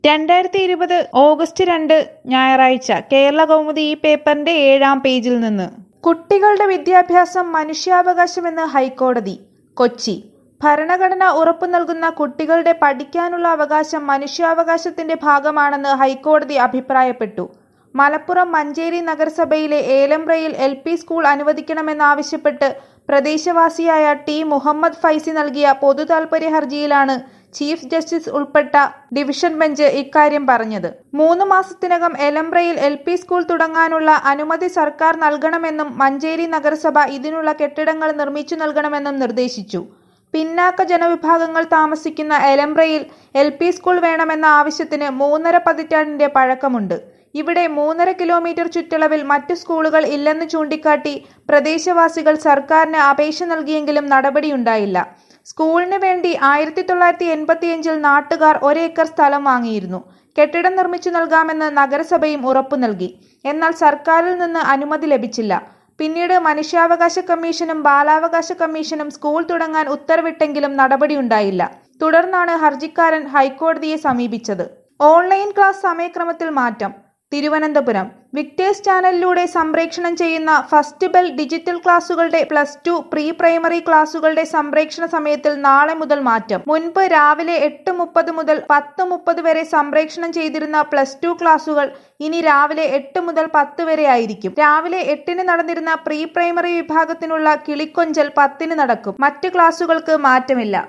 രണ്ടായിരത്തി ഇരുപത് ഓഗസ്റ്റ് രണ്ട് ഞായറാഴ്ച കേരള കൗമുദി ഈ പേപ്പറിന്റെ ഏഴാം പേജിൽ നിന്ന് കുട്ടികളുടെ വിദ്യാഭ്യാസം മനുഷ്യാവകാശമെന്ന് ഹൈക്കോടതി കൊച്ചി ഭരണഘടന ഉറപ്പു നൽകുന്ന കുട്ടികളുടെ പഠിക്കാനുള്ള അവകാശം മനുഷ്യാവകാശത്തിന്റെ ഭാഗമാണെന്ന് ഹൈക്കോടതി അഭിപ്രായപ്പെട്ടു മലപ്പുറം മഞ്ചേരി നഗരസഭയിലെ ഏലമ്പ്രയിൽ എൽ പി സ്കൂൾ അനുവദിക്കണമെന്നാവശ്യപ്പെട്ട് പ്രദേശവാസിയായ ടി മുഹമ്മദ് ഫൈസി നൽകിയ പൊതുതാൽപര്യ ഹർജിയിലാണ് ചീഫ് ജസ്റ്റിസ് ഉൾപ്പെട്ട ഡിവിഷൻ ബെഞ്ച് ഇക്കാര്യം പറഞ്ഞത് മൂന്ന് മാസത്തിനകം എലമ്പ്രയിൽ എൽ പി സ്കൂൾ തുടങ്ങാനുള്ള അനുമതി സർക്കാർ നൽകണമെന്നും മഞ്ചേരി നഗരസഭ ഇതിനുള്ള കെട്ടിടങ്ങൾ നിർമ്മിച്ചു നൽകണമെന്നും നിർദ്ദേശിച്ചു പിന്നാക്ക ജനവിഭാഗങ്ങൾ താമസിക്കുന്ന എലമ്പ്രയിൽ എൽ പി സ്കൂൾ വേണമെന്ന ആവശ്യത്തിന് മൂന്നര പതിറ്റാണ്ടിന്റെ പഴക്കമുണ്ട് ഇവിടെ മൂന്നര കിലോമീറ്റർ ചുറ്റളവിൽ മറ്റു സ്കൂളുകൾ ഇല്ലെന്ന് ചൂണ്ടിക്കാട്ടി പ്രദേശവാസികൾ സർക്കാരിന് അപേക്ഷ നൽകിയെങ്കിലും നടപടിയുണ്ടായില്ല സ്കൂളിന് വേണ്ടി ആയിരത്തി തൊള്ളായിരത്തി എൺപത്തിയഞ്ചിൽ നാട്ടുകാർ ഒരേക്കർ സ്ഥലം വാങ്ങിയിരുന്നു കെട്ടിടം നിർമ്മിച്ചു നൽകാമെന്ന് നഗരസഭയും ഉറപ്പു നൽകി എന്നാൽ സർക്കാരിൽ നിന്ന് അനുമതി ലഭിച്ചില്ല പിന്നീട് മനുഷ്യാവകാശ കമ്മീഷനും ബാലാവകാശ കമ്മീഷനും സ്കൂൾ തുടങ്ങാൻ ഉത്തരവിട്ടെങ്കിലും നടപടിയുണ്ടായില്ല തുടർന്നാണ് ഹർജിക്കാരൻ ഹൈക്കോടതിയെ സമീപിച്ചത് ഓൺലൈൻ ക്ലാസ് സമയക്രമത്തിൽ മാറ്റം തിരുവനന്തപുരം വിക്ടേഴ്സ് ചാനലിലൂടെ സംപ്രേഷണം ചെയ്യുന്ന ഫസ്റ്റ് ബെൽ ഡിജിറ്റൽ ക്ലാസുകളുടെ പ്ലസ് ടു പ്രീ പ്രൈമറി ക്ലാസുകളുടെ സംപ്രേഷണ സമയത്തിൽ നാളെ മുതൽ മാറ്റം മുൻപ് രാവിലെ എട്ട് മുപ്പത് മുതൽ പത്ത് മുപ്പത് വരെ സംപ്രേഷണം ചെയ്തിരുന്ന പ്ലസ് ടു ക്ലാസുകൾ ഇനി രാവിലെ എട്ട് മുതൽ പത്ത് വരെ ആയിരിക്കും രാവിലെ എട്ടിന് നടന്നിരുന്ന പ്രീ പ്രൈമറി വിഭാഗത്തിനുള്ള കിളിക്കൊഞ്ചൽ പത്തിന് നടക്കും മറ്റ് ക്ലാസുകൾക്ക് മാറ്റമില്ല